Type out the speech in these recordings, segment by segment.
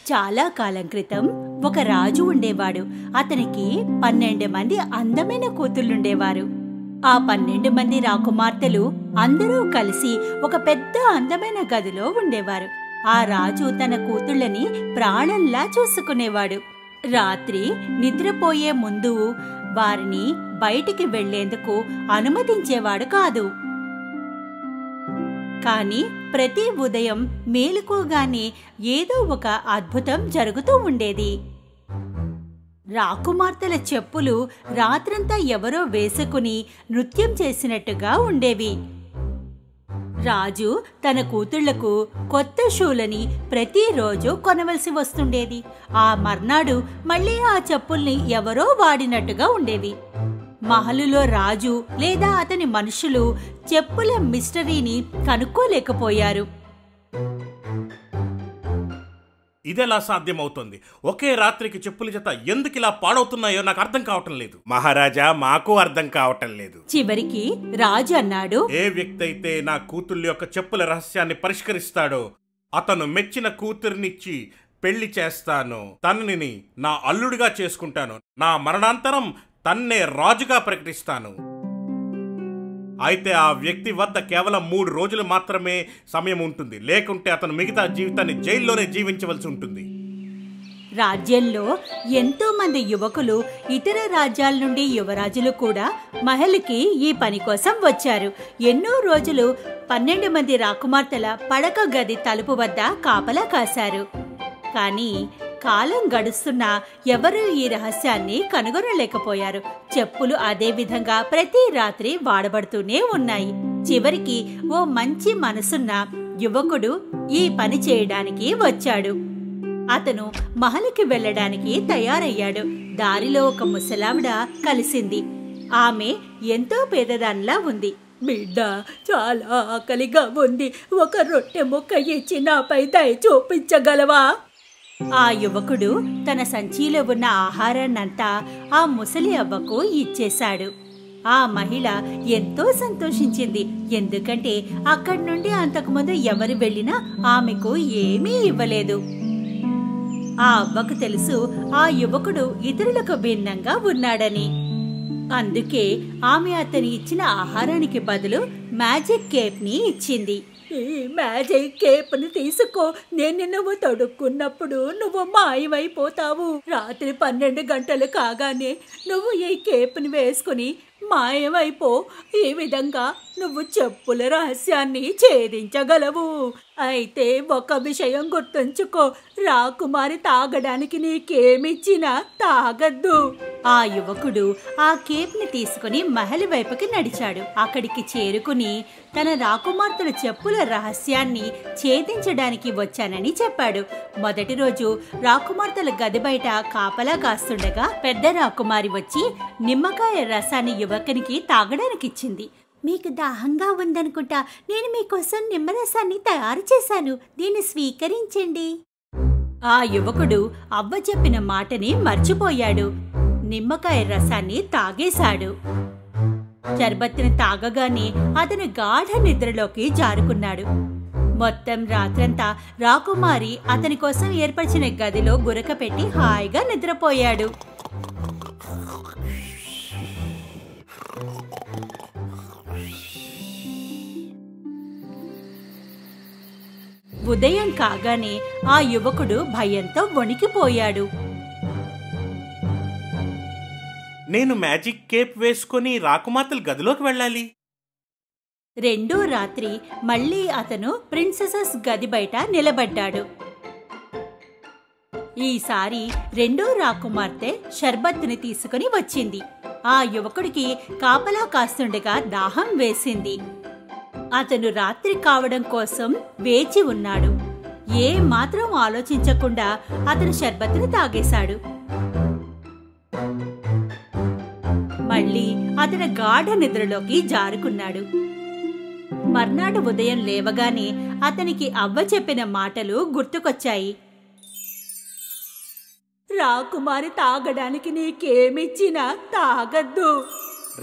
చాలా కాలం క్రితం ఒక రాజు ఉండేవాడు అతనికి పన్నెండు మంది అందమైన కూతుళ్ళుండేవారు ఆ పన్నెండు మంది రాకుమార్తెలు అందరూ కలిసి ఒక పెద్ద అందమైన గదిలో ఉండేవారు ఆ రాజు తన కూతుళ్ళని ప్రాణంలా చూసుకునేవాడు రాత్రి నిద్రపోయే ముందు వారిని బయటికి వెళ్లేందుకు అనుమతించేవాడు కాదు కాని ప్రతి ఉదయం మేలుకోగానే ఏదో ఒక అద్భుతం జరుగుతూ ఉండేది రాకుమార్తెల చెప్పులు రాత్రంతా ఎవరో వేసుకుని నృత్యం చేసినట్టుగా ఉండేవి రాజు తన కూతుళ్లకు కొత్త షూలని ప్రతిరోజు కొనవలసి వస్తుండేది ఆ మర్నాడు మళ్ళీ ఆ చెప్పుల్ని ఎవరో వాడినట్టుగా ఉండేవి మహలులో రాజు లేదా అతని మనుషులు చెప్పుల మిస్టరీని కనుక్కోలేకపోయారు ఇదెలా సాధ్యమవుతుంది ఒకే రాత్రికి చెప్పుల జత ఎందుకు ఇలా పాడవుతున్నాయో నాకు అర్థం కావటం లేదు మహారాజా మాకు అర్థం కావటం లేదు చివరికి రాజు అన్నాడు ఏ వ్యక్తి అయితే నా కూతుళ్ళ యొక్క చెప్పుల రహస్యాన్ని పరిష్కరిస్తాడో అతను మెచ్చిన కూతుర్నిచ్చి పెళ్లి చేస్తాను తనని నా అల్లుడిగా చేసుకుంటాను నా మరణాంతరం తన్నే రాజుగా ప్రకటిస్తాను అయితే ఆ వ్యక్తి వద్ద కేవలం మూడు రోజులు మాత్రమే సమయం ఉంటుంది లేకుంటే అతను మిగతా జీవితాన్ని జైల్లోనే జీవించవలసి ఉంటుంది రాజ్యంలో ఎంతో మంది యువకులు ఇతర రాజ్యాల నుండి యువరాజులు కూడా మహల్కి ఈ పని కోసం వచ్చారు ఎన్నో రోజులు పన్నెండు మంది రాకుమార్తెల పడక గది తలుపు వద్ద కాపలా కాశారు కానీ కాలం గడుస్తున్నా ఎవరూ ఈ రహస్యాన్ని కనుగొనలేకపోయారు చెప్పులు అదే విధంగా ప్రతి రాత్రి వాడబడుతూనే ఉన్నాయి చివరికి ఓ మంచి మనసున్న యువకుడు ఈ పని చేయడానికి వచ్చాడు అతను మహలికి వెళ్ళడానికి తయారయ్యాడు దారిలో ఒక ముసలావిడ కలిసింది ఆమె ఎంతో పేదదానిలా ఉంది బిడ్డ చాలా ఆకలిగా ఉంది ఒక రొట్టె ముక్క ఇచ్చి నాపై దయ చూపించగలవా ఆ యువకుడు తన సంచిలో ఉన్న ఆహారాన్నంతా ఆ ముసలి అవ్వకు ఇచ్చేశాడు ఆ మహిళ ఎంతో సంతోషించింది ఎందుకంటే అక్కడి నుండి అంతకుముందు ఎవరు వెళ్ళినా ఆమెకు ఏమీ ఇవ్వలేదు ఆ అవ్వకు తెలుసు ఆ యువకుడు ఇతరులకు భిన్నంగా ఉన్నాడని అందుకే ఆమె అతని ఇచ్చిన ఆహారానికి బదులు మ్యాజిక్ కేప్ ని ఇచ్చింది ఈ మ్యాజిక్ కేప్ ని తీసుకో నేను నువ్వు తొడుక్కున్నప్పుడు నువ్వు మాయమైపోతావు రాత్రి పన్నెండు గంటలు కాగానే నువ్వు ఈ కేప్ని వేసుకుని మాయమైపో ఈ విధంగా నువ్వు చెప్పుల రహస్యాన్ని ఛేదించగలవు అయితే ఒక విషయం గుర్తుంచుకో రాకుమారి తాగడానికి నీకేమిచ్చినా తాగద్దు ఆ యువకుడు ఆ కేప్ని తీసుకుని మహల్ వైపుకి నడిచాడు అక్కడికి చేరుకుని తన రాకుమార్తెల చెప్పుల రహస్యాన్ని ఛేదించడానికి వచ్చానని చెప్పాడు మొదటి రోజు రాకుమార్తెల గది బయట కాపలా కాస్తుండగా పెద్ద రాకుమారి వచ్చి నిమ్మకాయ రసాన్ని యువకునికి తాగడానికిచ్చింది మీకు దాహంగా ఉందనుకుంటా నేను మీకోసం నిమ్మరసాన్ని తయారు చేశాను దీన్ని స్వీకరించండి ఆ యువకుడు అవ్వ చెప్పిన మాటని మర్చిపోయాడు నిమ్మకాయ రసాన్ని తాగేశాడు షర్బత్తుని తాగగానే అతను గాఢ నిద్రలోకి జారుకున్నాడు మొత్తం రాత్రంతా రాకుమారి అతని కోసం ఏర్పరిచిన గదిలో గురక పెట్టి హాయిగా నిద్రపోయాడు ఉదయం కాగానే ఆ యువకుడు భయంతో వణికిపోయాడు నేను మ్యాజిక్ కేప్ వేసుకొని రాకుమాతల గదిలోకి వెళ్ళాలి రెండో రాత్రి మళ్ళీ అతను ప్రిన్సెసెస్ గది బయట నిలబడ్డాడు ఈసారి రెండో రాకుమార్తె షర్బత్తుని తీసుకుని వచ్చింది ఆ యువకుడికి కాపలా కాస్తుండగా దాహం వేసింది అతను రాత్రి కావడం కోసం వేచి ఉన్నాడు ఏ మాత్రం ఆలోచించకుండా అతను షర్బత్తును తాగేశాడు మళ్ళీ అతను గాఢ నిద్రలోకి జారుకున్నాడు మర్నాడు ఉదయం లేవగానే అతనికి అవ్వ చెప్పిన మాటలు గుర్తుకొచ్చాయి రాకుమారి తాగడానికి నీకేమిచ్చినా తాగద్దు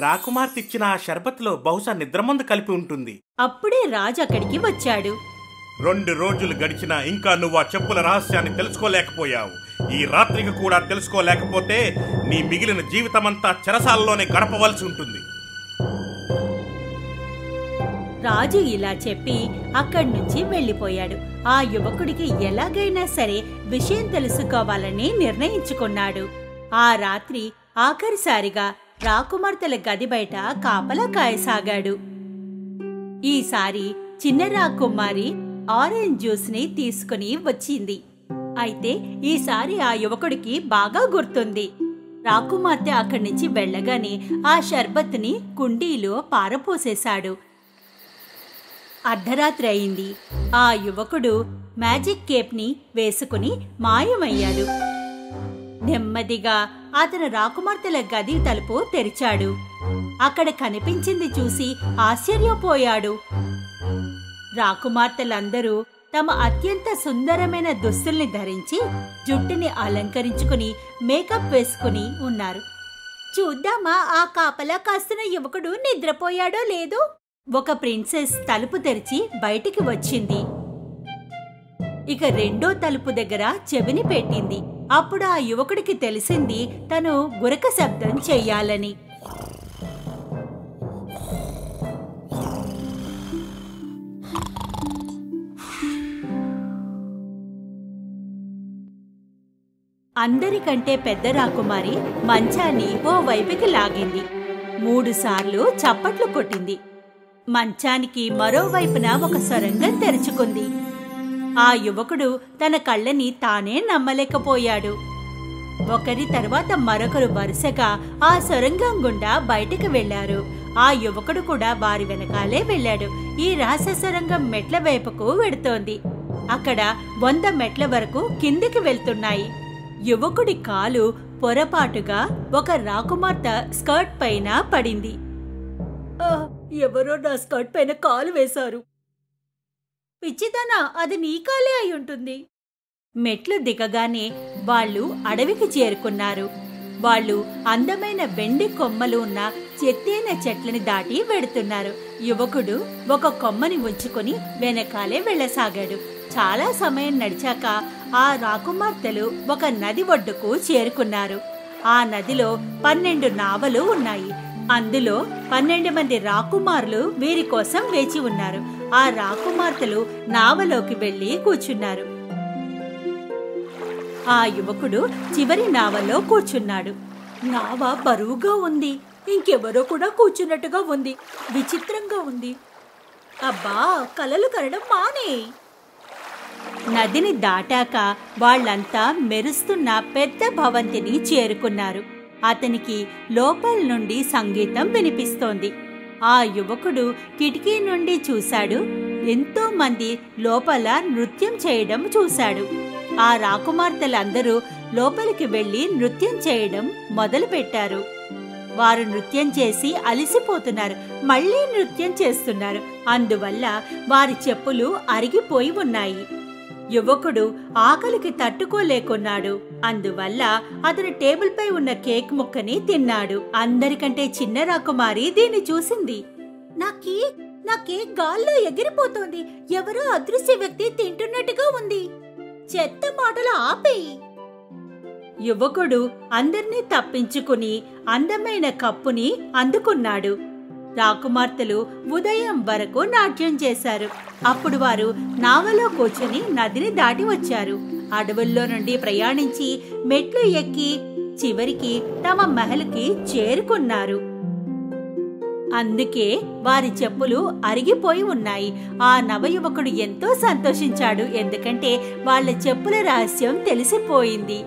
రాకుమార్తె ఇచ్చిన ఆ షర్బత్లో బహుశా నిద్రమందు కలిపి ఉంటుంది అప్పుడే రాజు అక్కడికి వచ్చాడు రెండు రోజులు గడిచినా ఇంకా నువ్వు ఆ చెప్పుల రహస్యాన్ని తెలుసుకోలేకపోయావు ఈ రాత్రికి కూడా తెలుసుకోలేకపోతే నీ మిగిలిన జీవితమంతా చెరసాలలోనే గడపవలసి ఉంటుంది రాజు ఇలా చెప్పి అక్కడి నుంచి వెళ్ళిపోయాడు ఆ యువకుడికి ఎలాగైనా సరే విషయం తెలుసుకోవాలని నిర్ణయించుకున్నాడు ఆ రాత్రి ఆఖరిసారిగా రాకుమార్తెల గది బయట కాపలా కాయసాగాడు ఈసారి చిన్న రాకుమారి ఆరెంజ్ జ్యూస్ ని తీసుకుని వచ్చింది అయితే ఈసారి ఆ యువకుడికి బాగా గుర్తుంది రాకుమార్తె అక్కడి నుంచి వెళ్ళగానే ఆ షర్బత్ని కుండీలో పారపోసేశాడు అర్ధరాత్రి అయింది ఆ యువకుడు మ్యాజిక్ కేప్ని వేసుకుని మాయమయ్యాడు నెమ్మదిగా అతను రాకుమార్తెల గది తలుపు తెరిచాడు అక్కడ కనిపించింది చూసి ఆశ్చర్యపోయాడు రాకుమార్తెలందరూ తమ అత్యంత సుందరమైన దుస్తుల్ని ధరించి జుట్టుని అలంకరించుకుని మేకప్ వేసుకుని ఉన్నారు చూద్దామా ఆ కాపలా కాస్తున్న యువకుడు నిద్రపోయాడో లేదో ఒక ప్రిన్సెస్ తలుపు తెరిచి బయటికి వచ్చింది ఇక రెండో తలుపు దగ్గర చెవిని పెట్టింది అప్పుడు ఆ యువకుడికి తెలిసింది తను గురక శబ్దం చెయ్యాలని అందరికంటే పెద్ద రాకుమారి మంచాన్ని ఓ వైపుకి లాగింది మూడుసార్లు చప్పట్లు కొట్టింది మంచానికి మరోవైపున ఒక సొరంగం తెరుచుకుంది ఆ యువకుడు తన కళ్ళని తానే నమ్మలేకపోయాడు ఒకరి తర్వాత మరొకరు వరుసగా ఆ సొరంగం గుండా బయటకు వెళ్లారు ఆ యువకుడు కూడా వారి వెనకాలే వెళ్ళాడు ఈ రహస్య సొరంగం మెట్ల వైపుకు వెడుతోంది అక్కడ వంద మెట్ల వరకు కిందికి వెళ్తున్నాయి యువకుడి కాలు పొరపాటుగా ఒక రాకుమార్తె స్కర్ట్ పైన పడింది "ఆ, ఎవరో నా స్కర్ట్ పైన కాలు వేశారు పిచ్చిదనా అది నీ కాలే అయి ఉంటుంది మెట్లు దిగగానే వాళ్ళు అడవికి చేరుకున్నారు వాళ్ళు అందమైన వెండి కొమ్మలు ఉన్న చెత్తైన చెట్లని దాటి వెడుతున్నారు యువకుడు ఒక కొమ్మని ఉంచుకొని వెనకాలే వెళ్ళసాగాడు చాలా సమయం నడిచాక ఆ రాకుమార్తెలు ఒక నది ఒడ్డుకు చేరుకున్నారు ఆ నదిలో పన్నెండు నావలు ఉన్నాయి అందులో పన్నెండు మంది రాకుమారులు వీరి కోసం వేచి ఉన్నారు ఆ రాకుమార్తెలు నావలోకి వెళ్లి కూర్చున్నారు ఆ యువకుడు చివరి నావలో కూర్చున్నాడు నావ బరువుగా ఉంది ఇంకెవరో కూడా కూర్చున్నట్టుగా ఉంది విచిత్రంగా ఉంది అబ్బా కలలు కనడం మానే నదిని దాటాక వాళ్ళంతా మెరుస్తున్న పెద్ద భవంతిని చేరుకున్నారు అతనికి లోపల నుండి సంగీతం వినిపిస్తోంది ఆ యువకుడు కిటికీ నుండి చూశాడు ఎంతో మంది లోపల నృత్యం చేయడం చూశాడు ఆ రాకుమార్తెలందరూ లోపలికి వెళ్లి నృత్యం చేయడం మొదలుపెట్టారు వారు నృత్యం చేసి అలసిపోతున్నారు మళ్ళీ నృత్యం చేస్తున్నారు అందువల్ల వారి చెప్పులు అరిగిపోయి ఉన్నాయి యువకుడు ఆకలికి తట్టుకోలేకున్నాడు అందువల్ల అతను టేబుల్ పై ఉన్న కేక్ ముక్కని తిన్నాడు అందరికంటే చిన్న రాకుమారి దీన్ని చూసింది నా కేక్ నా కేక్ గాల్లో ఎగిరిపోతోంది ఎవరో అదృశ్య వ్యక్తి తింటున్నట్టుగా ఉంది చెత్త మాటలు ఆపేయి యువకుడు అందర్నీ తప్పించుకుని అందమైన కప్పుని అందుకున్నాడు రాకుమార్తెలు ఉదయం వరకు నాట్యం చేశారు అప్పుడు వారు నావలో కూర్చుని నదిని దాటి వచ్చారు అడవుల్లో నుండి ప్రయాణించి మెట్లు ఎక్కి చివరికి తమ మహల్కి చేరుకున్నారు అందుకే వారి చెప్పులు అరిగిపోయి ఉన్నాయి ఆ నవయువకుడు ఎంతో సంతోషించాడు ఎందుకంటే వాళ్ళ చెప్పుల రహస్యం తెలిసిపోయింది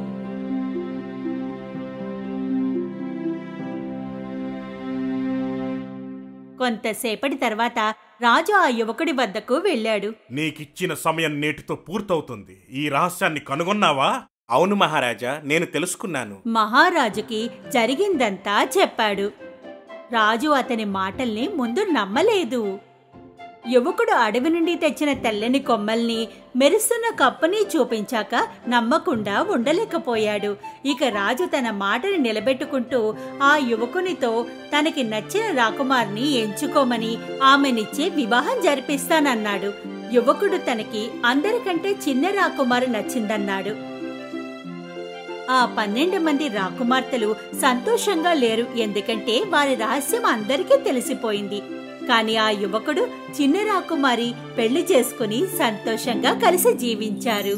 కొంతసేపటి తర్వాత రాజు ఆ యువకుడి వద్దకు వెళ్ళాడు నీకిచ్చిన సమయం నేటితో పూర్తవుతుంది ఈ రహస్యాన్ని కనుగొన్నావా అవును మహారాజా నేను తెలుసుకున్నాను మహారాజుకి జరిగిందంతా చెప్పాడు రాజు అతని మాటల్ని ముందు నమ్మలేదు యువకుడు అడవి నుండి తెచ్చిన తెల్లని కొమ్మల్ని మెరుస్తున్న కప్పుని చూపించాక నమ్మకుండా ఉండలేకపోయాడు ఇక రాజు తన మాటని నిలబెట్టుకుంటూ ఆ యువకునితో తనకి నచ్చిన రాకుమార్ని ఎంచుకోమని ఆమెనిచ్చి వివాహం జరిపిస్తానన్నాడు యువకుడు తనకి అందరికంటే చిన్న రాకుమారు నచ్చిందన్నాడు ఆ పన్నెండు మంది రాకుమార్తెలు సంతోషంగా లేరు ఎందుకంటే వారి రహస్యం అందరికీ తెలిసిపోయింది కాని ఆ యువకుడు చిన్న రాకుమారి పెళ్లి చేసుకుని సంతోషంగా కలిసి జీవించారు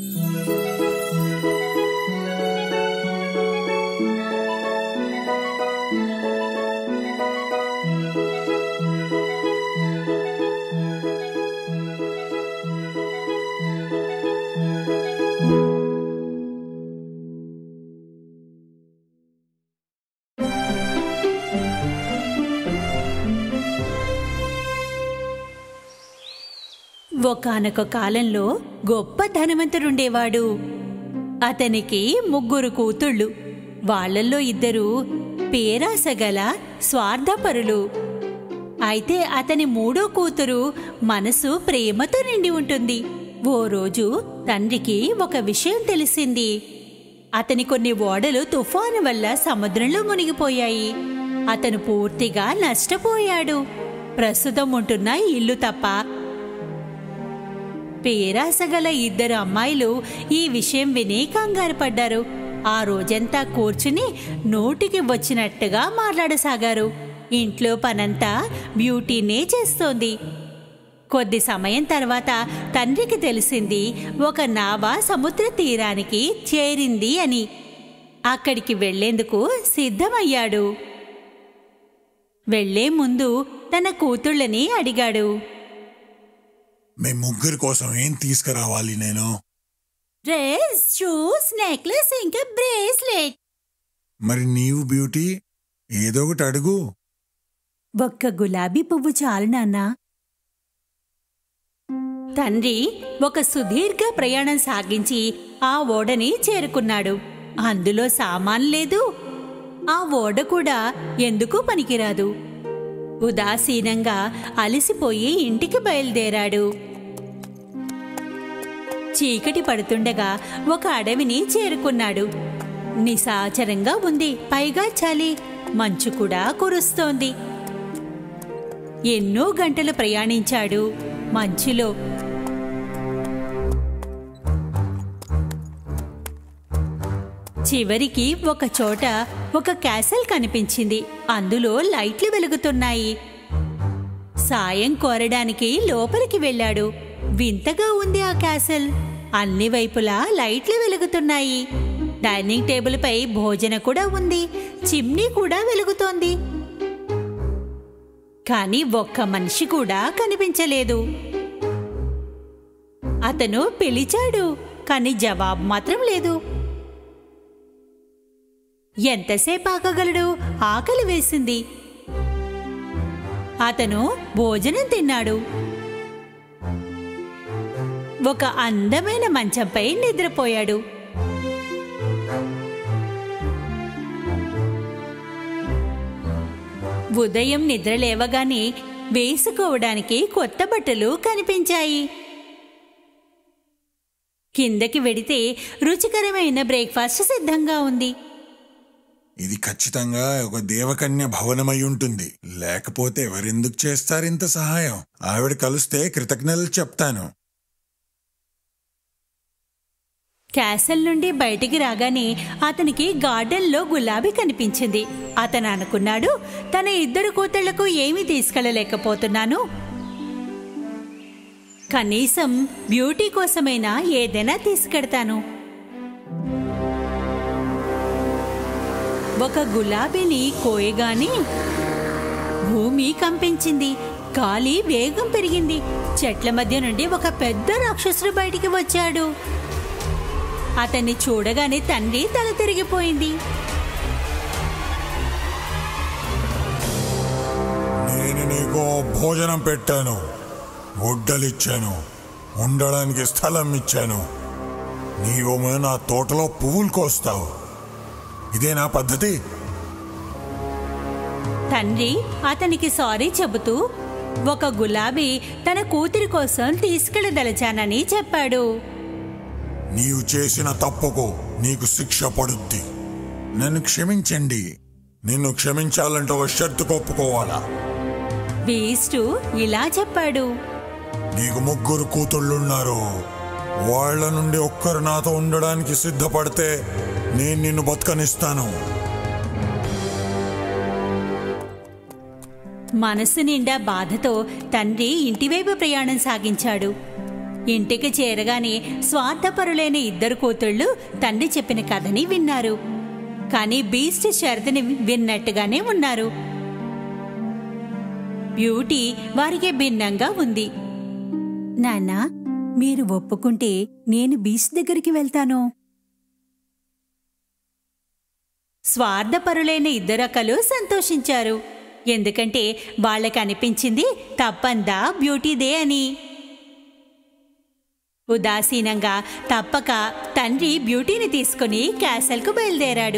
ఒకానొక కాలంలో గొప్ప ధనవంతుడుండేవాడు అతనికి ముగ్గురు కూతుళ్ళు వాళ్ళల్లో ఇద్దరు పేరాసగల స్వార్థపరులు అయితే అతని మూడో కూతురు మనసు ప్రేమతో నిండి ఉంటుంది ఓ రోజు తండ్రికి ఒక విషయం తెలిసింది అతని కొన్ని ఓడలు తుఫాను వల్ల సముద్రంలో మునిగిపోయాయి అతను పూర్తిగా నష్టపోయాడు ప్రస్తుతం ఉంటున్న ఇల్లు తప్ప పేరాసగల ఇద్దరు అమ్మాయిలు ఈ విషయం విని కంగారు పడ్డారు ఆ రోజంతా కూర్చుని నోటికి వచ్చినట్టుగా మాట్లాడసాగారు ఇంట్లో పనంతా బ్యూటీనే చేస్తోంది కొద్ది సమయం తర్వాత తండ్రికి తెలిసింది ఒక నావ సముద్ర తీరానికి చేరింది అని అక్కడికి వెళ్లేందుకు సిద్ధమయ్యాడు వెళ్లే ముందు తన కూతుళ్ళని అడిగాడు మీ ముగ్గురి కోసం ఏం తీసుకురావాలి నేను డ్రెస్ షూస్ నెక్లెస్ ఇంకా బ్రేస్లెట్ మరి నీవు బ్యూటీ ఏదో ఒకటి అడుగు ఒక్క గులాబీ పువ్వు చాలు నాన్నా తండ్రి ఒక సుదీర్ఘ ప్రయాణం సాగించి ఆ ఓడని చేరుకున్నాడు అందులో సామాన్ లేదు ఆ ఓడ కూడా ఎందుకు పనికిరాదు ఉదాసీనంగా అలసిపోయి ఇంటికి బయలుదేరాడు చీకటి పడుతుండగా ఒక అడవిని చేరుకున్నాడు నిశాచరంగా ఉంది పైగా చలి మంచు కూడా కురుస్తోంది ఎన్నో గంటలు ప్రయాణించాడు మంచులో చివరికి ఒక చోట ఒక క్యాసెల్ కనిపించింది అందులో లైట్లు వెలుగుతున్నాయి సాయం కోరడానికి లోపలికి వెళ్ళాడు వింతగా ఉంది ఆ క్యాసెల్ అన్ని వైపులా లైట్లు వెలుగుతున్నాయి డైనింగ్ టేబుల్ పై భోజన కూడా ఉంది చిమ్నీ కూడా వెలుగుతోంది కానీ ఒక్క మనిషి కూడా కనిపించలేదు అతను పిలిచాడు కానీ జవాబు మాత్రం లేదు ఎంతసేపు ఆకగలడు ఆకలి వేసింది అతను భోజనం తిన్నాడు ఒక అందమైన మంచంపై నిద్రపోయాడు ఉదయం నిద్ర లేవగానే వేసుకోవడానికి కొత్త బట్టలు కనిపించాయి కిందకి వెడితే రుచికరమైన బ్రేక్ఫాస్ట్ సిద్ధంగా ఉంది ఇది ఖచ్చితంగా ఒక దేవకన్య భవనమై ఉంటుంది లేకపోతే ఎవరెందుకు చేస్తారు ఇంత సహాయం ఆవిడ కలిస్తే కృతజ్ఞతలు చెప్తాను క్యాసల్ నుండి బయటికి రాగానే అతనికి గార్డెన్లో గులాబీ కనిపించింది అతను అనుకున్నాడు తన ఇద్దరు కూతుళ్లకు ఏమీ తీసుకెళ్ళలేకపోతున్నాను కనీసం బ్యూటీ కోసమైనా ఏదైనా తీసుకెడతాను ఒక గులాబీని కోయగానే భూమి కంపించింది గాలి వేగం పెరిగింది చెట్ల మధ్య నుండి ఒక పెద్ద రాక్షసుడు బయటికి వచ్చాడు అతన్ని చూడగానే తండ్రి తల తిరిగిపోయింది నేను నీకు భోజనం పెట్టాను గుడ్డలిచ్చాను ఉండడానికి స్థలం ఇచ్చాను నీవేమో నా తోటలో పువ్వులు కోస్తావు ఇదే నా పద్ధతి తండ్రి అతనికి సారీ చెబుతూ ఒక గులాబీ తన కూతురి కోసం తీసుకెళ్ళదలచానని చెప్పాడు నీవు చేసిన తప్పుకు నీకు శిక్ష పడుద్ది నన్ను క్షమించండి నిన్ను క్షమించాలంటే ఒక షరతు ఒప్పుకోవాలా బీస్టు ఇలా చెప్పాడు నీకు ముగ్గురు కూతుళ్ళున్నారు వాళ్ళ నుండి ఒక్కరు నాతో ఉండడానికి సిద్ధపడితే నేను నిన్ను బతకనిస్తాను మనసు నిండా బాధతో తండ్రి ఇంటివైపు ప్రయాణం సాగించాడు ఇంటికి చేరగానే స్వార్థపరులైన ఇద్దరు కూతుళ్ళు తండ్రి చెప్పిన కథని విన్నారు కానీ బీస్ట్ షరతుని విన్నట్టుగానే ఉన్నారు బ్యూటీ వారికి భిన్నంగా ఉంది నాన్నా మీరు ఒప్పుకుంటే నేను బీచ్ దగ్గరికి వెళ్తాను స్వార్థపరులైన ఇద్దరొకలు సంతోషించారు ఎందుకంటే వాళ్ళకి అనిపించింది తప్పందా బ్యూటీదే అని ఉదాసీనంగా తప్పక తండ్రి బ్యూటీని తీసుకుని క్యాసల్కు బయలుదేరాడు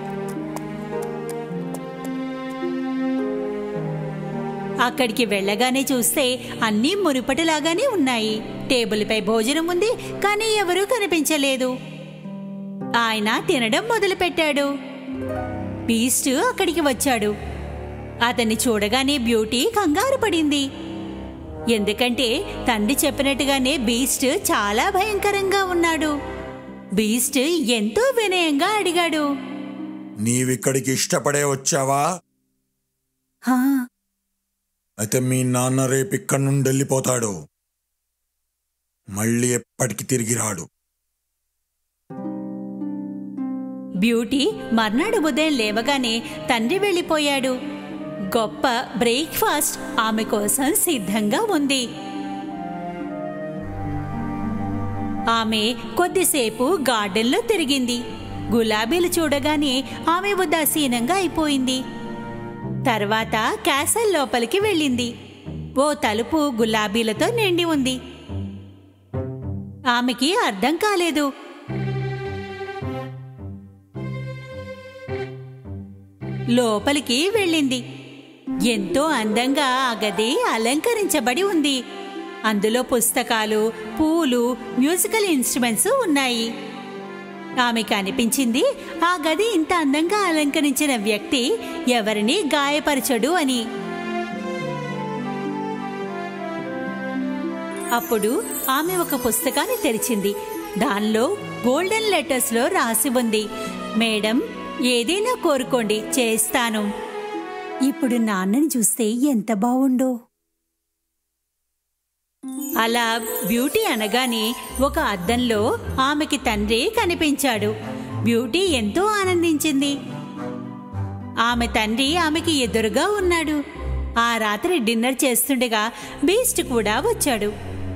అక్కడికి వెళ్ళగానే చూస్తే అన్నీ మునుపటిలాగానే ఉన్నాయి టేబుల్పై భోజనం ఉంది కానీ ఎవరూ కనిపించలేదు ఆయన తినడం మొదలుపెట్టాడు బీస్ట్ అక్కడికి వచ్చాడు అతన్ని చూడగానే బ్యూటీ కంగారు పడింది ఎందుకంటే తండ్రి చెప్పినట్టుగానే బీస్ట్ చాలా భయంకరంగా ఉన్నాడు బీస్ట్ ఎంతో వినయంగా అడిగాడు నీవిక్కడికి ఇష్టపడే వచ్చావా "హా, అయితే మీ నాన్న రేపు ఇక్కడి నుండి వెళ్ళిపోతాడు మళ్ళీ ఎప్పటికి తిరిగి రాడు బ్యూటీ మర్నాడు ఉదయం లేవగానే తండ్రి వెళ్ళిపోయాడు గొప్ప బ్రేక్ఫాస్ట్ ఆమె కోసం సిద్ధంగా ఉంది ఆమె కొద్దిసేపు గార్డెన్లో తిరిగింది గులాబీలు చూడగానే ఆమె ఉదాసీనంగా అయిపోయింది తర్వాత క్యాసల్ లోపలికి వెళ్ళింది ఓ తలుపు గులాబీలతో నిండి ఉంది ఆమెకి అర్థం కాలేదు లోపలికి వెళ్ళింది ఎంతో అందంగా ఆ గది అలంకరించబడి ఉంది అందులో పుస్తకాలు పూలు మ్యూజికల్ ఇన్స్ట్రుమెంట్స్ ఉన్నాయి ఆమెకు అనిపించింది ఆ గది ఇంత అందంగా అలంకరించిన వ్యక్తి ఎవరిని గాయపరచడు అని అప్పుడు ఆమె ఒక పుస్తకాన్ని తెరిచింది దానిలో గోల్డెన్ లెటర్స్ లో రాసి ఉంది మేడం ఏదైనా కోరుకోండి చేస్తాను ఇప్పుడు నాన్నని చూస్తే ఎంత బావుండో అలా బ్యూటీ అనగానే ఒక అద్దంలో ఆమెకి తండ్రి కనిపించాడు బ్యూటీ ఎంతో ఆనందించింది ఆమె తండ్రి ఆమెకి ఎదురుగా ఉన్నాడు ఆ రాత్రి డిన్నర్ చేస్తుండగా బీస్ట్ కూడా వచ్చాడు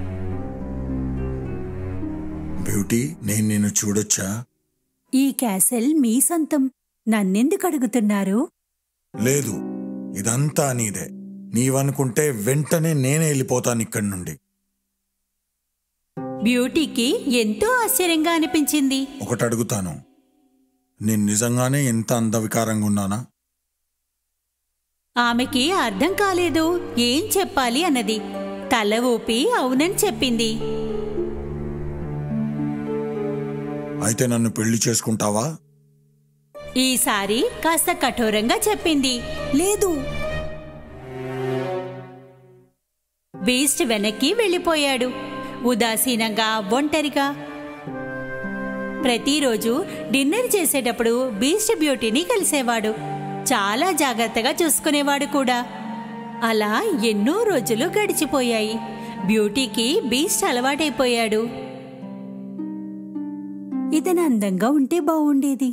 బ్యూటీ నేను నిన్ను చూడొచ్చా ఈ క్యాసెల్ మీ సొంతం నన్నెందుకు అడుగుతున్నారు లేదు ఇదంతా నీదే నీవనుకుంటే వెంటనే నేనే వెళ్ళిపోతాను ఇక్కడి నుండి బ్యూటీకి ఎంతో ఆశ్చర్యంగా అనిపించింది ఒకటి అడుగుతాను నేను నిజంగానే ఎంత అందవికారంగా ఉన్నానా ఆమెకి అర్థం కాలేదు ఏం చెప్పాలి అన్నది తల ఊపి అవునని చెప్పింది అయితే నన్ను పెళ్లి చేసుకుంటావా ఈసారి కాస్త కఠోరంగా చెప్పింది లేదు బీస్ట్ వెనక్కి వెళ్ళిపోయాడు ఉదాసీనంగా ఒంటరిగా ప్రతిరోజు డిన్నర్ చేసేటప్పుడు బీస్ట్ బ్యూటీని కలిసేవాడు చాలా జాగ్రత్తగా చూసుకునేవాడు కూడా అలా ఎన్నో రోజులు గడిచిపోయాయి బ్యూటీకి బీస్ట్ అలవాటైపోయాడు ఇతను అందంగా ఉంటే బాగుండేది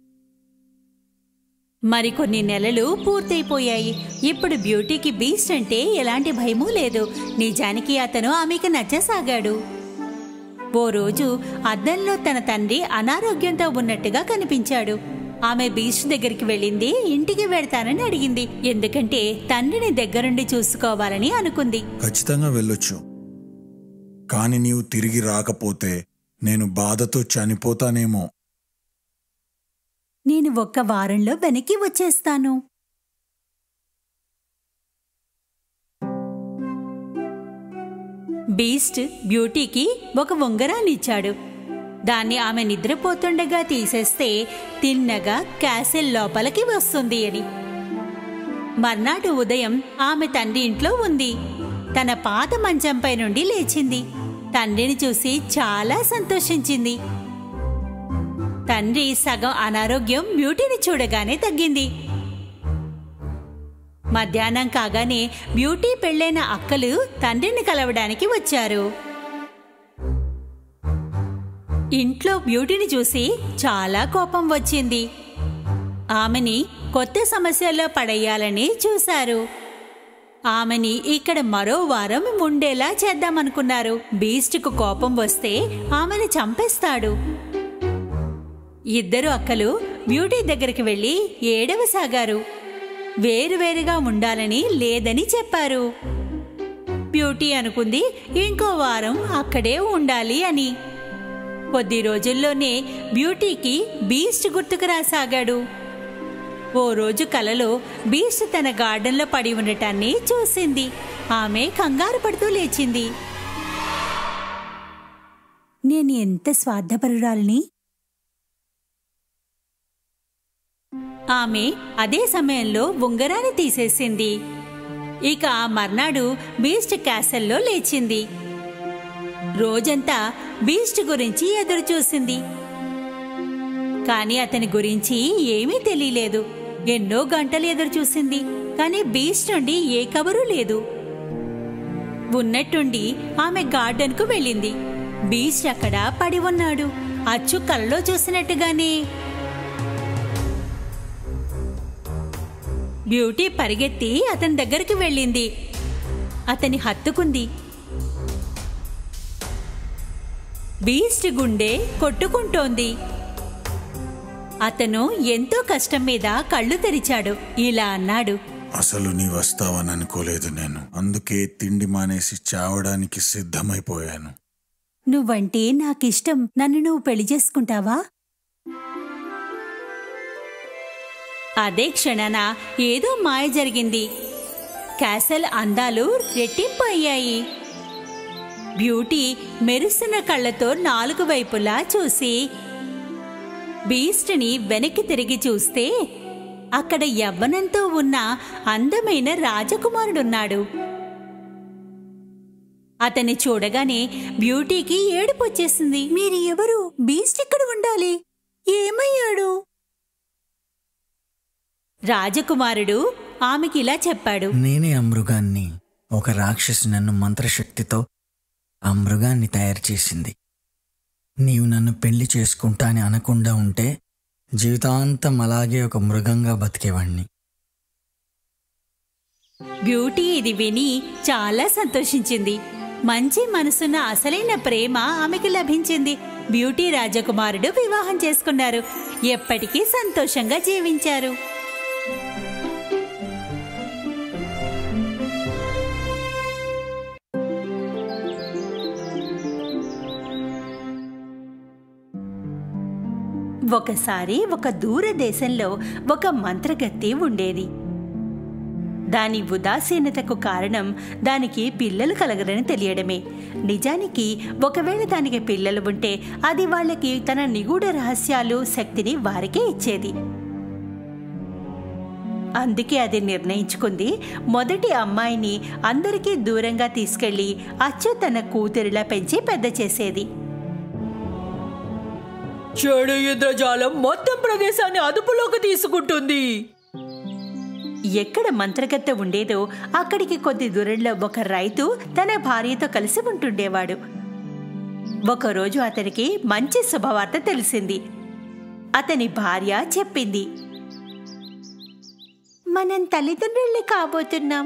మరికొన్ని నెలలు పూర్తయిపోయాయి ఇప్పుడు బ్యూటీకి బీస్ట్ అంటే ఎలాంటి భయమూ లేదు నిజానికి అతను ఆమెకి నచ్చసాగాడు ఓ రోజు అద్దంలో తన తండ్రి అనారోగ్యంతో ఉన్నట్టుగా కనిపించాడు ఆమె బీచ్ దగ్గరికి వెళ్ళింది ఇంటికి వెళ్తానని అడిగింది ఎందుకంటే తండ్రిని దగ్గరుండి చూసుకోవాలని అనుకుంది ఖచ్చితంగా వెళ్ళొచ్చు కాని నీవు తిరిగి రాకపోతే నేను బాధతో చనిపోతానేమో నేను ఒక్క వారంలో వెనక్కి వచ్చేస్తాను బీస్ట్ బ్యూటీకి ఒక ఉంగరాన్నిచ్చాడు దాన్ని ఆమె నిద్రపోతుండగా తీసేస్తే తిన్నగా క్యాసెల్ లోపలికి వస్తుంది అని మర్నాడు ఉదయం ఆమె తండ్రి ఇంట్లో ఉంది తన పాత మంచంపై నుండి లేచింది తండ్రిని చూసి చాలా సంతోషించింది తండ్రి సగం అనారోగ్యం బ్యూటీని చూడగానే తగ్గింది మధ్యాహ్నం కాగానే బ్యూటీ పెళ్ళైన అక్కలు తండ్రిని కలవడానికి వచ్చారు ఇంట్లో బ్యూటీని చూసి చాలా కోపం వచ్చింది ఆమెని కొత్త సమస్యల్లో పడేయాలని చూశారు ఆమెని ఇక్కడ మరో వారం ఉండేలా చేద్దామనుకున్నారు బీస్ట్కు కోపం వస్తే ఆమెను చంపేస్తాడు ఇద్దరు అక్కలు బ్యూటీ దగ్గరికి వెళ్ళి ఏడవసాగారు వేరువేరుగా ఉండాలని లేదని చెప్పారు బ్యూటీ అనుకుంది ఇంకో వారం అక్కడే ఉండాలి అని కొద్ది రోజుల్లోనే బ్యూటీకి బీస్ట్ గుర్తుకు రాసాగాడు ఓ రోజు కలలో బీస్ట్ తన గార్డెన్లో పడి ఉండటాన్ని చూసింది ఆమె కంగారు పడుతూ లేచింది నేను ఎంత స్వార్థపరురాల్ని ఆమె అదే సమయంలో ఉంగరాన్ని తీసేసింది ఇక ఆ మర్నాడు బీస్ట్ క్యాసల్లో లేచింది రోజంతా బీస్ట్ గురించి ఎదురు చూసింది కానీ అతని గురించి ఏమీ తెలియలేదు ఎన్నో గంటలు ఎదురు చూసింది కానీ బీస్ట్ నుండి ఏ కబరు లేదు ఉన్నట్టుండి ఆమె గార్డెన్కు వెళ్ళింది బీస్ట్ అక్కడ పడి ఉన్నాడు అచ్చు కలలో చూసినట్టుగానే బ్యూటీ పరిగెత్తి అతని దగ్గరికి వెళ్ళింది అతని హత్తుకుంది బీస్ట్ గుండె కొట్టుకుంటోంది అతను ఎంతో కష్టం మీద కళ్ళు తెరిచాడు ఇలా అన్నాడు అసలు నీ వస్తావని అనుకోలేదు నేను అందుకే తిండి మానేసి చావడానికి సిద్ధమైపోయాను నువ్వంటే నాకిష్టం నన్ను నువ్వు పెళ్లి చేసుకుంటావా అదే క్షణాన ఏదో మాయ జరిగింది క్యాసల్ అందాలు రెట్టింపు అయ్యాయి బ్యూటీ మెరుస్తున్న కళ్ళతో నాలుగు వైపులా చూసి బీస్ట్ని వెనక్కి తిరిగి చూస్తే అక్కడ యవ్వనంతో ఉన్న అందమైన రాజకుమారుడున్నాడు అతన్ని చూడగానే బ్యూటీకి ఏడుపొచ్చేసింది మీరు ఎవరు బీస్ట్ ఇక్కడ ఉండాలి ఏమయ్యాడు రాజకుమారుడు ఆమెకి ఇలా చెప్పాడు నేనే ఆ మృగాన్ని ఒక రాక్షసి నన్ను మంత్రశక్తితో ఆ మృగాన్ని తయారు చేసింది నీవు నన్ను పెళ్లి చేసుకుంటా అని అనకుండా ఉంటే జీవితాంతం అలాగే ఒక మృగంగా బతికేవాణ్ణి బ్యూటీ ఇది విని చాలా సంతోషించింది మంచి మనసున్న అసలైన ప్రేమ ఆమెకి లభించింది బ్యూటీ రాజకుమారుడు వివాహం చేసుకున్నారు ఎప్పటికీ సంతోషంగా జీవించారు ఒకసారి ఒక దూర దేశంలో ఒక మంత్రగత్తె ఉండేది దాని ఉదాసీనతకు కారణం దానికి పిల్లలు కలగరని తెలియడమే నిజానికి ఒకవేళ దానికి పిల్లలు ఉంటే అది వాళ్ళకి తన నిగూఢ రహస్యాలు శక్తిని వారికే ఇచ్చేది అందుకే అది నిర్ణయించుకుంది మొదటి అమ్మాయిని అందరికీ దూరంగా తీసుకెళ్లి అచ్చు తన కూతురిలా పెంచి పెద్ద చేసేది చెడు ఇంద్రజాలం మొత్తం ప్రదేశాన్ని అదుపులోకి తీసుకుంటుంది ఎక్కడ మంత్రగత్తె ఉండేదో అక్కడికి కొద్ది దూరంలో ఒక రైతు తన భార్యతో కలిసి ఉంటుండేవాడు ఒకరోజు అతనికి మంచి శుభవార్త తెలిసింది అతని భార్య చెప్పింది మనం తల్లిదండ్రుల్ని కాబోతున్నాం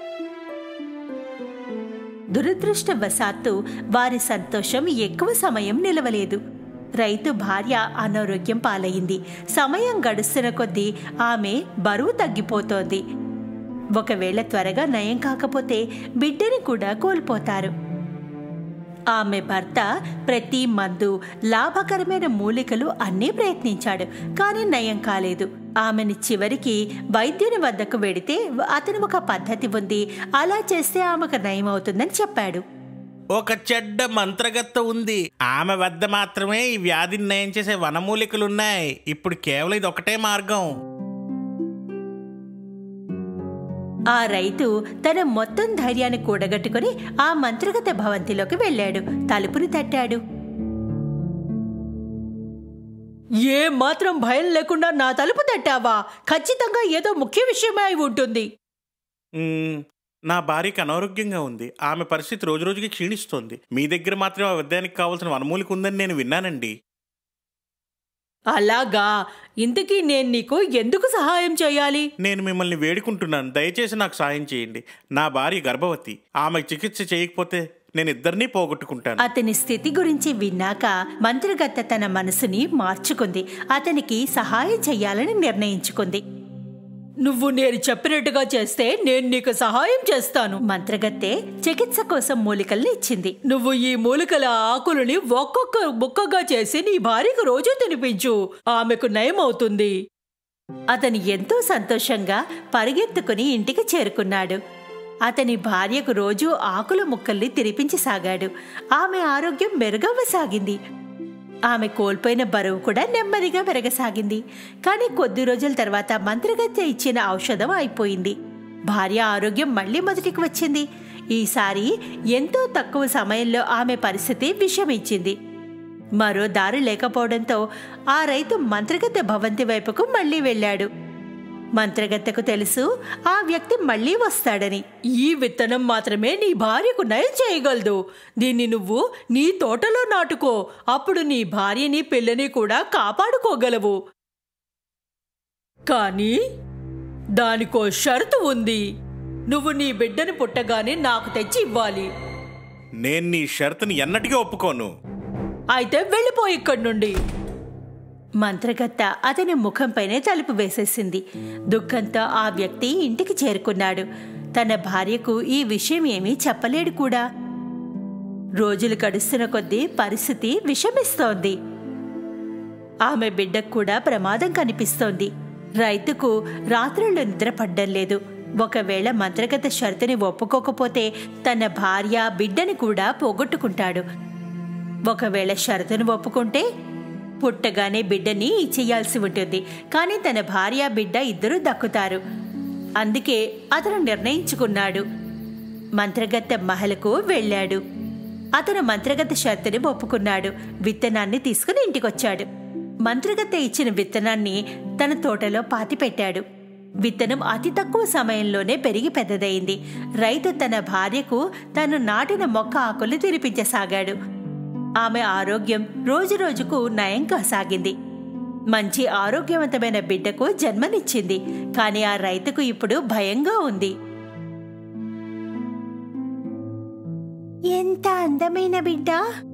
దురదృష్టవశాత్తు వారి సంతోషం ఎక్కువ సమయం నిలవలేదు రైతు భార్య అనారోగ్యం పాలయ్యింది సమయం గడుస్తున్న కొద్దీ ఆమె బరువు తగ్గిపోతోంది ఒకవేళ త్వరగా నయం కాకపోతే బిడ్డని కూడా కోల్పోతారు ఆమె భర్త ప్రతి మందు లాభకరమైన మూలికలు అన్నీ ప్రయత్నించాడు కానీ నయం కాలేదు ఆమెని చివరికి వైద్యుని వద్దకు వెడితే అతను ఒక పద్ధతి ఉంది అలా చేస్తే ఆమెకు నయం అవుతుందని చెప్పాడు ఒక చెడ్డ మంత్రగత్త ఉంది ఆమె వద్ద మాత్రమే ఈ వ్యాధిని నయం చేసే వనమూలికలున్నాయి ఇప్పుడు కేవలం ఇది ఒకటే మార్గం ఆ రైతు తన మొత్తం ధైర్యాన్ని కూడగట్టుకుని ఆ మంత్రగత భవంతిలోకి వెళ్ళాడు తలుపుని తట్టాడు ఏ మాత్రం భయం లేకుండా నా తలుపు తట్టావా ఖచ్చితంగా ఏదో ముఖ్య విషయమే అయి ఉంటుంది మ్మ్, నా భార్యకి అనారోగ్యంగా ఉంది ఆమె పరిస్థితి రోజురోజుకి క్షీణిస్తోంది మీ దగ్గర మాత్రం ఆ విద్యానికి కావాల్సిన వనమూలిక ఉందని నేను విన్నానండి అలాగా ఇంతకీ నేను నీకు ఎందుకు సహాయం చేయాలి నేను మిమ్మల్ని వేడుకుంటున్నాను దయచేసి నాకు సాయం చేయండి నా భార్య గర్భవతి ఆమె చికిత్స చేయకపోతే నేను ఇద్దరినీ పోగొట్టుకుంటాను అతని స్థితి గురించి విన్నాక మంత్రగత్త తన మనసుని మార్చుకుంది అతనికి సహాయం చెయ్యాలని నిర్ణయించుకుంది నువ్వు నేను చెప్పినట్టుగా చేస్తే నేను నీకు సహాయం చేస్తాను మంత్రగత్తె చికిత్స కోసం మూలికల్ని ఇచ్చింది నువ్వు ఈ మూలికల ఆకులని ఒక్కొక్క ముక్కగా చేసి నీ భార్యకు రోజు తినిపించు ఆమెకు నయం అవుతుంది అతను ఎంతో సంతోషంగా పరిగెత్తుకుని ఇంటికి చేరుకున్నాడు అతని భార్యకు రోజు ఆకుల ముక్కల్ని తినిపించసాగాడు ఆమె ఆరోగ్యం మెరుగవ్వసాగింది ఆమె కోల్పోయిన బరువు కూడా నెమ్మదిగా పెరగసాగింది కానీ కొద్ది రోజుల తర్వాత మంత్రగత్తె ఇచ్చిన ఔషధం అయిపోయింది భార్య ఆరోగ్యం మళ్ళీ మొదటికి వచ్చింది ఈసారి ఎంతో తక్కువ సమయంలో ఆమె పరిస్థితి విషమిచ్చింది మరో దారి లేకపోవడంతో ఆ రైతు మంత్రగత్తె భవంతి వైపుకు మళ్ళీ వెళ్ళాడు మంత్రగత్తెకు తెలుసు ఆ వ్యక్తి మళ్ళీ వస్తాడని ఈ విత్తనం మాత్రమే నీ భార్యకు నయం చేయగలదు దీన్ని నువ్వు నీ తోటలో నాటుకో అప్పుడు నీ భార్యని పిల్లని కూడా కాపాడుకోగలవు కానీ దానికో షరతు ఉంది నువ్వు నీ బిడ్డని పుట్టగానే నాకు తెచ్చి ఇవ్వాలి నేను నీ షరతుని ఎన్నటికీ ఒప్పుకోను అయితే వెళ్ళిపో ఇక్కడి నుండి మంత్రగత్త అతని ముఖంపైనే తలుపు వేసేసింది దుఃఖంతో ఆ వ్యక్తి ఇంటికి చేరుకున్నాడు తన భార్యకు ఈ విషయం ఏమీ చెప్పలేడు కూడా రోజులు గడుస్తున్న కొద్దీ పరిస్థితి విషమిస్తోంది ఆమె బిడ్డకు కూడా ప్రమాదం కనిపిస్తోంది రైతుకు రాత్రులు నిద్ర పడ్డం లేదు ఒకవేళ మంత్రగత షరతుని ఒప్పుకోకపోతే తన భార్య బిడ్డని కూడా పోగొట్టుకుంటాడు ఒకవేళ షరతును ఒప్పుకుంటే పుట్టగానే బిడ్డని ఇచ్చేయాల్సి ఉంటుంది కానీ తన భార్య బిడ్డ ఇద్దరూ దక్కుతారు అందుకే అతను నిర్ణయించుకున్నాడు మంత్రగత్తె మహలకు వెళ్ళాడు అతను మంత్రగత్తె షరతుని ఒప్పుకున్నాడు విత్తనాన్ని తీసుకుని ఇంటికొచ్చాడు మంత్రగత్తె ఇచ్చిన విత్తనాన్ని తన తోటలో పాతిపెట్టాడు విత్తనం అతి తక్కువ సమయంలోనే పెరిగి పెద్దదయింది రైతు తన భార్యకు తను నాటిన మొక్క ఆకులు తినిపించసాగాడు ఆమె ఆరోగ్యం రోజురోజుకు నయం కాసాగింది మంచి ఆరోగ్యవంతమైన బిడ్డకు జన్మనిచ్చింది కానీ ఆ రైతుకు ఇప్పుడు భయంగా ఉంది ఎంత అందమైన బిడ్డ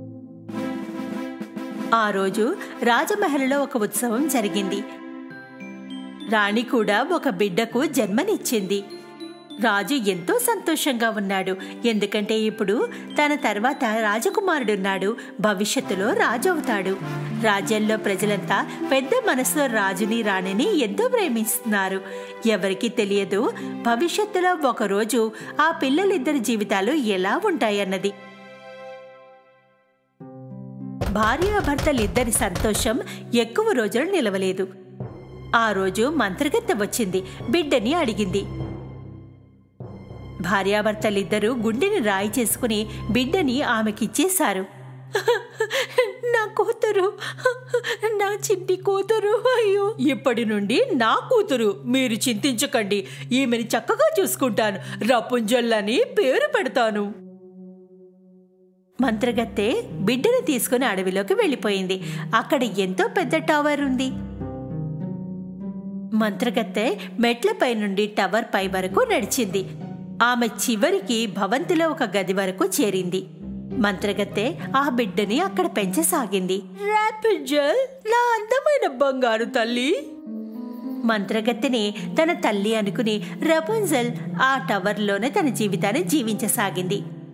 ఆ రోజు రాజమహల్లో ఒక ఉత్సవం జరిగింది రాణి కూడా ఒక బిడ్డకు జన్మనిచ్చింది రాజు ఎంతో సంతోషంగా ఉన్నాడు ఎందుకంటే ఇప్పుడు తన తర్వాత రాజకుమారుడున్నాడు భవిష్యత్తులో రాజు అవుతాడు రాజ్యంలో ప్రజలంతా పెద్ద మనసులో రాజుని రాణిని ఎంతో ప్రేమిస్తున్నారు ఎవరికి తెలియదు భవిష్యత్తులో ఒకరోజు ఆ పిల్లలిద్దరి జీవితాలు ఎలా ఉంటాయన్నది భార్యాభర్తలిద్దరి సంతోషం ఎక్కువ రోజులు నిలవలేదు ఆ రోజు మంత్రగత్తె వచ్చింది బిడ్డని అడిగింది భార్యాభర్తలిద్దరూ గుండెని రాయి చేసుకుని బిడ్డని ఆమెకిచ్చేశారు నా కూతురు నా చిట్టి కూతురు అయ్యో ఇప్పటి నుండి నా కూతురు మీరు చింతించకండి ఈమెని చక్కగా చూసుకుంటాను రపుంజల్లని పేరు పెడతాను మంత్రగత్తె బిడ్డను తీసుకుని అడవిలోకి వెళ్ళిపోయింది అక్కడ ఎంతో పెద్ద టవర్ ఉంది మంత్రగత్తె మెట్లపై నుండి టవర్ పై వరకు నడిచింది ఆమె చివరికి భవంతిలో ఒక గది వరకు చేరింది మంత్రగత్తె ఆ బిడ్డని అక్కడ పెంచసాగింది రాపుంజల్ నా అందమైన బంగారు తల్లి మంత్రగత్తెని తన తల్లి అనుకుని రపుంజల్ ఆ టవర్లోనే తన జీవితాన్ని జీవించసాగింది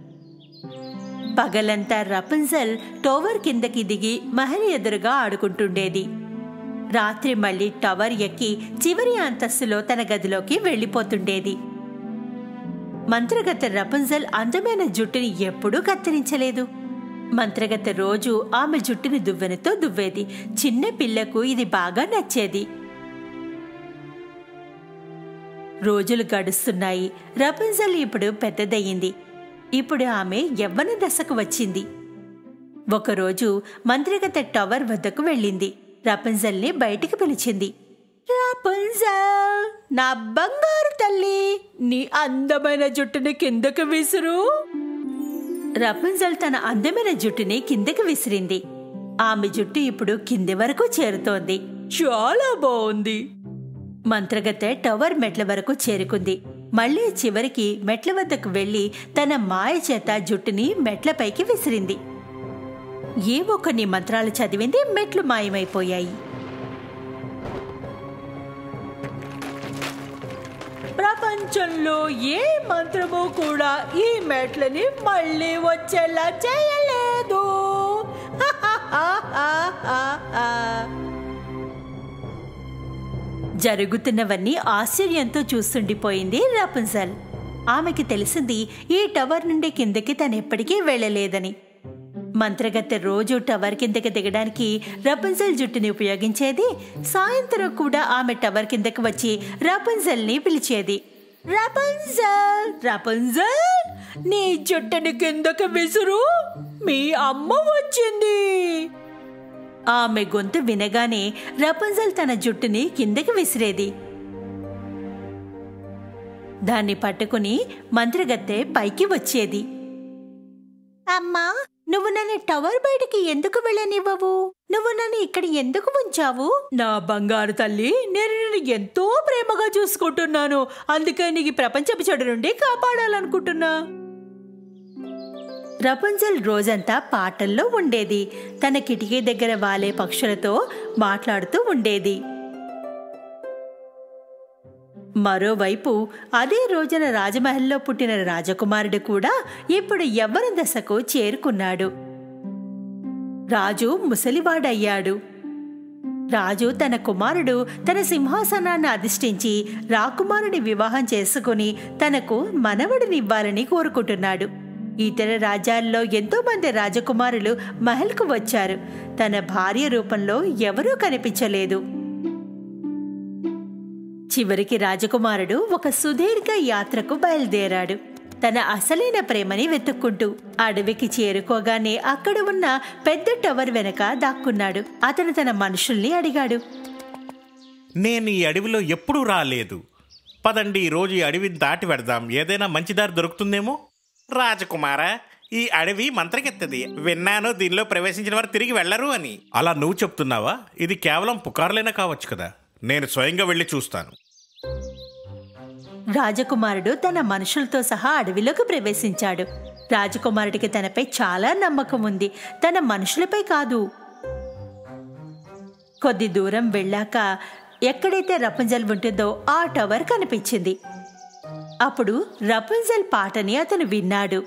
పగలంతా రపుంజల్ టవర్ కిందకి దిగి మహల్ ఎదురుగా ఆడుకుంటుండేది రాత్రి మళ్ళీ టవర్ ఎక్కి చివరి అంతస్తులో తన గదిలోకి వెళ్ళిపోతుండేది మంత్రగత్తె రపుంజల్ అందమైన జుట్టుని ఎప్పుడూ కత్తిరించలేదు మంత్రగత్తె రోజు ఆమె జుట్టుని దువ్వెనతో దువ్వేది చిన్న పిల్లకు ఇది బాగా నచ్చేది రోజులు గడుస్తున్నాయి రపెన్జల్ ఇప్పుడు పెద్దదయ్యింది ఇప్పుడు ఆమె యవ్వన దశకు వచ్చింది ఒకరోజు మంత్రిగత టవర్ వద్దకు వెళ్ళింది రపెన్జల్ని బయటికి పిలిచింది రాపుంజల్ నా బంగారు తల్లి నీ అందమైన జుట్టుని కిందకు విసురు రపుంజల్ తన అందమైన జుట్టుని కిందకి విసిరింది ఆమె జుట్టు ఇప్పుడు కింది వరకు చేరుతోంది చాలా బాగుంది మంత్రగత్తె టవర్ మెట్ల వరకు చేరుకుంది మళ్ళీ చివరికి మెట్ల వద్దకు వెళ్లి తన మాయ చేత జుట్టుని మెట్లపైకి విసిరింది ఏవో కొన్ని మంత్రాలు చదివింది మెట్లు మాయమైపోయాయి ప్రపంచంలో ఏ మంత్రము కూడా ఈ మెట్లని మళ్ళీ వచ్చేలా చేయలేదు జరుగుతున్నవన్నీ ఆశ్చర్యంతో చూస్తుండిపోయింది రపున్జల్ ఆమెకి తెలిసింది ఈ టవర్ నుండి కిందకి తనెప్పటికీ వెళ్ళలేదని మంత్రగత్తె రోజు టవర్ కిందకి దిగడానికి రపున్జల్ జుట్టుని ఉపయోగించేది సాయంత్రం కూడా ఆమె టవర్ కిందకి వచ్చి రపున్జల్ని పిలిచేది రపున్జల్ రపున్జల్ నీ జుట్టుని కిందకి విసురు మీ అమ్మ వచ్చింది ఆమె గొంతు వినగానే రపున్జల్ తన జుట్టుని కిందకి విసిరేది దాన్ని పట్టుకుని మంత్రగత్తె పైకి వచ్చేది అమ్మా నువ్వు నన్ను టవర్ బయటికి ఎందుకు వెళ్ళనివ్వవు నువ్వు నన్ను ఇక్కడ ఎందుకు ఉంచావు నా బంగారు తల్లి నేను నిన్ను ఎంతో ప్రేమగా చూసుకుంటున్నాను అందుకే నీకు ఈ ప్రపంచపు చెడు నుండి కాపాడాలనుకుంటున్నా రపుంజల్ రోజంతా పాటల్లో ఉండేది తన కిటికీ దగ్గర వాలే పక్షులతో మాట్లాడుతూ ఉండేది మరోవైపు అదే రోజున రాజమహల్లో పుట్టిన రాజకుమారుడు కూడా ఇప్పుడు యవ్వన దశకు చేరుకున్నాడు రాజు ముసలివాడయ్యాడు రాజు తన కుమారుడు తన సింహాసనాన్ని అధిష్ఠించి రాకుమారుని వివాహం చేసుకుని తనకు మనవడినివ్వాలని కోరుకుంటున్నాడు ఇతర రాజ్యాల్లో ఎంతో మంది రాజకుమారులు మహల్కు వచ్చారు తన భార్య రూపంలో ఎవరూ కనిపించలేదు చివరికి రాజకుమారుడు ఒక సుదీర్ఘ యాత్రకు బయలుదేరాడు తన అసలైన ప్రేమని వెతుక్కుంటూ అడవికి చేరుకోగానే అక్కడ ఉన్న పెద్ద టవర్ వెనక దాక్కున్నాడు అతను తన మనుషుల్ని అడిగాడు నేను ఈ అడవిలో ఎప్పుడూ రాలేదు పదండి ఈ రోజు ఈ అడవి దాటి పెడదాం ఏదైనా మంచి దారి దొరుకుతుందేమో రాజకుమారా ఈ అడవి మంత్రకెత్తది విన్నాను దీనిలో ప్రవేశించిన వారు తిరిగి వెళ్ళరు అని అలా నువ్వు చెప్తున్నావా ఇది కేవలం పుకార్లైనా కావచ్చు కదా నేను స్వయంగా వెళ్ళి చూస్తాను రాజకుమారుడు తన మనుషులతో సహా అడవిలోకి ప్రవేశించాడు రాజకుమారుడికి తనపై చాలా నమ్మకం ఉంది తన మనుషులపై కాదు కొద్ది దూరం వెళ్ళాక ఎక్కడైతే రపుంజల్ ఉంటుందో ఆ టవర్ కనిపించింది అప్పుడు రపుంజల్ పాటని అతను విన్నాడు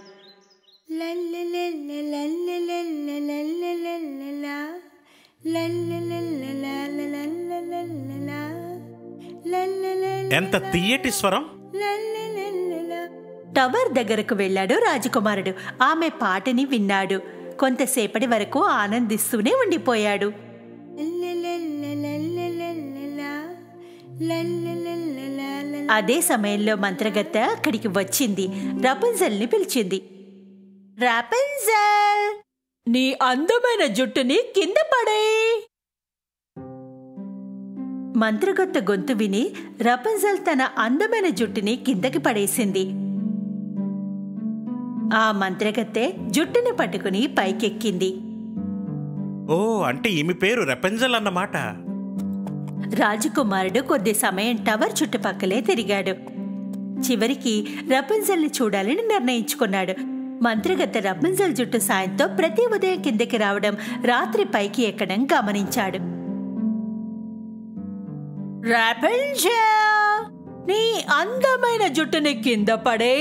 ఎంత తీయటి స్వరం టవర్ దగ్గరకు వెళ్ళాడు రాజకుమారుడు ఆమె పాటని విన్నాడు కొంతసేపటి వరకు ఆనందిస్తూనే ఉండిపోయాడు అదే సమయంలో మంత్రగత్త అక్కడికి వచ్చింది రపంజల్ని పిలిచింది రాపంజల్ నీ అందమైన జుట్టుని కింద పడే మంత్రగొత్త గొంతు విని రపంజల్ తన అందమైన జుట్టుని కిందకి పడేసింది ఆ మంత్రగత్తె జుట్టుని పట్టుకుని పైకెక్కింది ఓ అంటే ఈమె పేరు రెపెంజల్ అన్నమాట రాజకుమారుడు కొద్ది సమయం టవర్ చుట్టుపక్కలే తిరిగాడు చివరికి రపంజల్ని చూడాలని నిర్ణయించుకున్నాడు మంత్రిగత్త రపంజల్ జుట్టు సాయంతో ప్రతి ఉదయం కిందకి రావడం రాత్రి పైకి ఎక్కడం గమనించాడు రాపంజల్ నీ అందమైన జుట్టుని కింద పడే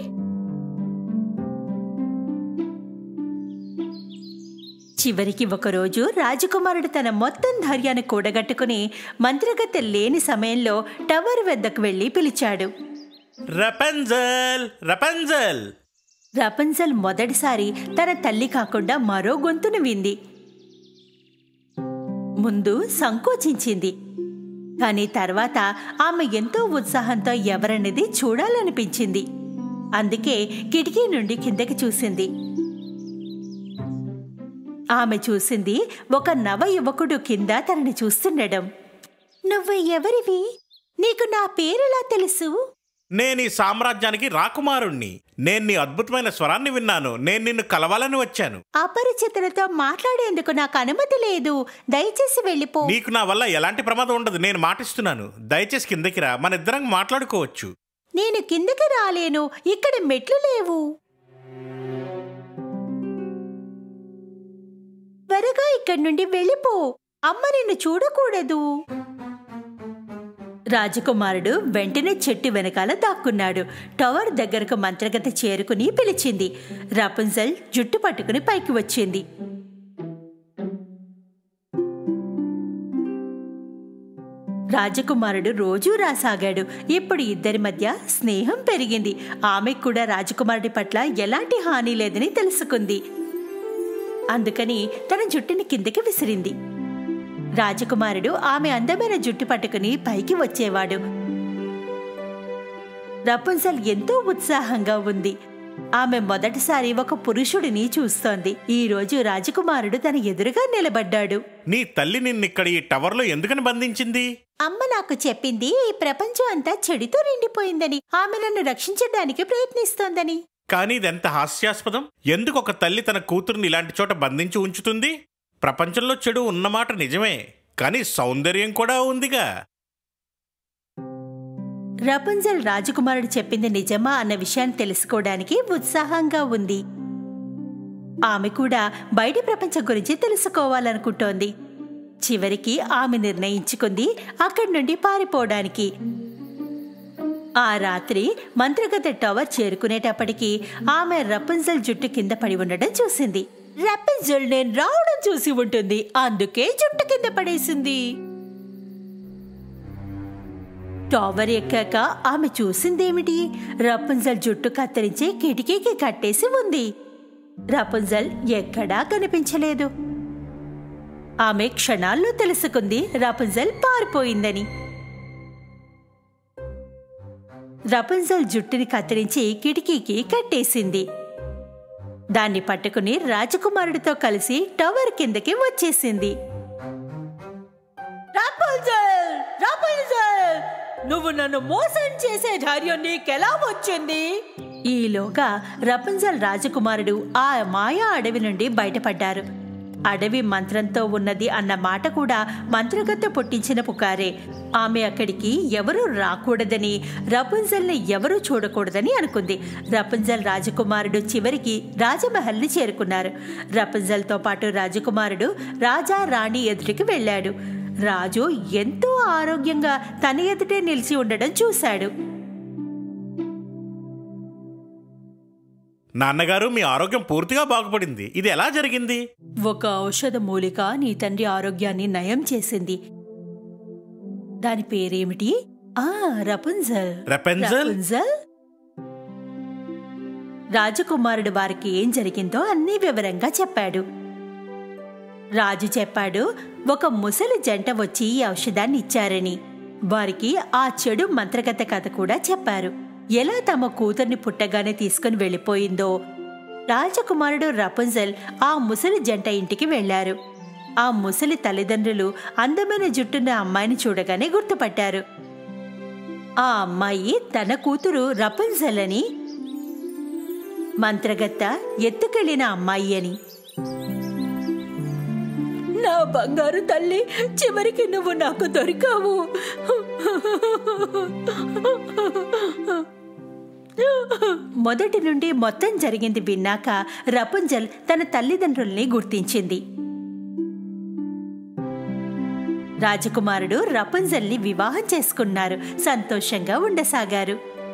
చివరికి ఒకరోజు రాజకుమారుడు తన మొత్తం ధైర్యాన్ని కూడగట్టుకుని మంత్రగత్తె లేని సమయంలో టవర్ వద్దకు వెళ్లి పిలిచాడు రపెంజల్ రపెంజల్ రపన్జల్ మొదటిసారి తన తల్లి కాకుండా మరో గొంతును వింది ముందు సంకోచించింది కానీ తర్వాత ఆమె ఎంతో ఉత్సాహంతో ఎవరనేది చూడాలనిపించింది అందుకే కిటికీ నుండి కిందకి చూసింది ఆమె చూసింది ఒక నవ యువకుడు కింద తనని చూస్తుండడం నువ్వు ఎవరివి నీకు నా పేరులా తెలుసు నేను ఈ సామ్రాజ్యానికి రాకుమారుణ్ణి నేను నీ అద్భుతమైన స్వరాన్ని విన్నాను నేను నిన్ను కలవాలని వచ్చాను అపరిచితులతో మాట్లాడేందుకు నాకు అనుమతి లేదు దయచేసి వెళ్ళిపో నీకు నా వల్ల ఎలాంటి ప్రమాదం ఉండదు నేను మాటిస్తున్నాను దయచేసి కిందకి రా మన ఇద్దరం మాట్లాడుకోవచ్చు నేను కిందకి రాలేను ఇక్కడ మెట్లు లేవు త్వరగా ఇక్కడి నుండి వెళ్ళిపో అమ్మ నిన్ను చూడకూడదు రాజకుమారుడు వెంటనే చెట్టు వెనకాల దాక్కున్నాడు టవర్ దగ్గరకు మంత్రగత చేరుకుని పిలిచింది రాపుంజల్ జుట్టు పట్టుకుని పైకి వచ్చింది రాజకుమారుడు రోజూ రాసాగాడు ఇప్పుడు ఇద్దరి మధ్య స్నేహం పెరిగింది ఆమెకు కూడా రాజకుమారుడి పట్ల ఎలాంటి హాని లేదని తెలుసుకుంది అందుకని తన జుట్టుని కిందకి విసిరింది రాజకుమారుడు ఆమె అందమైన జుట్టు పట్టుకుని పైకి వచ్చేవాడు రపున్సల్ ఎంతో ఉత్సాహంగా ఉంది ఆమె మొదటిసారి ఒక పురుషుడిని చూస్తోంది ఈ రోజు రాజకుమారుడు తన ఎదురుగా నిలబడ్డాడు నీ తల్లి నిన్నిక్కడ ఈ టవర్లో ఎందుకని బంధించింది అమ్మ నాకు చెప్పింది ఈ ప్రపంచం అంతా చెడుతో నిండిపోయిందని ఆమె నన్ను రక్షించడానికి ప్రయత్నిస్తోందని కానీ ఇదెంత హాస్యాస్పదం ఎందుకు ఒక తల్లి తన కూతుర్ని ఇలాంటి చోట బంధించి ఉంచుతుంది ప్రపంచంలో చెడు ఉన్నమాట నిజమే కానీ సౌందర్యం కూడా ఉందిగా రపుంజల్ రాజకుమారుడు చెప్పింది నిజమా అన్న విషయాన్ని తెలుసుకోవడానికి ఉత్సాహంగా ఉంది ఆమె కూడా బయటి ప్రపంచం గురించి తెలుసుకోవాలనుకుంటోంది చివరికి ఆమె నిర్ణయించుకుంది అక్కడి నుండి పారిపోవడానికి ఆ రాత్రి మంత్రగత టవర్ చేరుకునేటప్పటికి ఆమె రపుంజల్ జుట్టు కింద పడి ఉండడం చూసింది రపుంజల్ నేను రావడం చూసి ఉంటుంది అందుకే జుట్టు కింద పడేసింది టవర్ ఎక్కాక ఆమె చూసిందేమిటి రపుంజల్ జుట్టు కత్తిరించి కిటికీకి కట్టేసి ఉంది రపుంజల్ ఎక్కడా కనిపించలేదు ఆమె క్షణాల్లో తెలుసుకుంది రపుంజల్ పారిపోయిందని రపుంజల్ జుట్టుని కత్తిరించి కిటికీకి కట్టేసింది దాన్ని పట్టుకుని రాజకుమారుడితో కలిసి టవర్ కిందకి వచ్చేసింది రాపుంజల్ రాపుంజల్ నువ్వు నన్ను మోసం చేసే ధైర్యం నీకెలా వచ్చింది ఈలోగా రపుంజల్ రాజకుమారుడు ఆ మాయా అడవి నుండి బయటపడ్డారు అడవి మంత్రంతో ఉన్నది అన్న మాట కూడా మంత్రగత్త పుట్టించిన పుకారే ఆమె అక్కడికి ఎవరూ రాకూడదని రపుంజల్ని ఎవరూ చూడకూడదని అనుకుంది రపుంజల్ రాజకుమారుడు చివరికి రాజమహల్ని చేరుకున్నారు రపుంజల్తో పాటు రాజకుమారుడు రాజా రాణి ఎదుటికి వెళ్ళాడు రాజు ఎంతో ఆరోగ్యంగా తన ఎదుటే నిలిచి ఉండడం చూశాడు నాన్నగారు మీ ఆరోగ్యం పూర్తిగా బాగుపడింది ఇది ఎలా జరిగింది ఒక ఔషధ మూలిక నీ తండ్రి ఆరోగ్యాన్ని నయం చేసింది దాని పేరేమిటి ఆ రపుంజల్ రపెంజల్ రపుంజల్ రాజకుమారుడు వారికి ఏం జరిగిందో అన్ని వివరంగా చెప్పాడు రాజు చెప్పాడు ఒక ముసలి జంట వచ్చి ఈ ఔషధాన్ని ఇచ్చారని వారికి ఆ చెడు మంత్రగత కథ కూడా చెప్పారు ఎలా తమ కూతుర్ని పుట్టగానే తీసుకుని వెళ్ళిపోయిందో రాజకుమారుడు రపుంజల్ ఆ ముసలి జంట ఇంటికి వెళ్లారు ఆ ముసలి తల్లిదండ్రులు అందమైన జుట్టున్న అమ్మాయిని చూడగానే గుర్తుపట్టారు ఆ అమ్మాయి తన కూతురు రపుంజల్ అని మంత్రగత్త ఎత్తుకెళ్లిన అమ్మాయి అని నా బంగారు తల్లి చివరికి నువ్వు నాకు దొరికావు మొదటి నుండి మొత్తం జరిగింది విన్నాక రపుంజల్ తన తల్లిదండ్రుల్ని గుర్తించింది రాజకుమారుడు రపుంజల్ని వివాహం చేసుకున్నారు సంతోషంగా ఉండసాగారు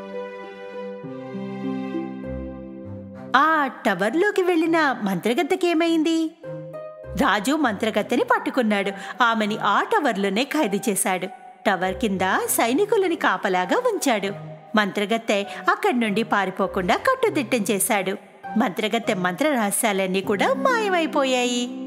ఆ టవర్లోకి వెళ్ళిన మంత్రగత్తకేమైంది రాజు మంత్రగత్తని పట్టుకున్నాడు ఆమెని ఆ టవర్లోనే ఖైదు చేశాడు టవర్ కింద సైనికులని కాపలాగా ఉంచాడు మంత్రగత్తె అక్కడి నుండి పారిపోకుండా కట్టుదిట్టం చేశాడు మంత్రగత్తె మంత్ర రహస్యాలన్నీ కూడా మాయమైపోయాయి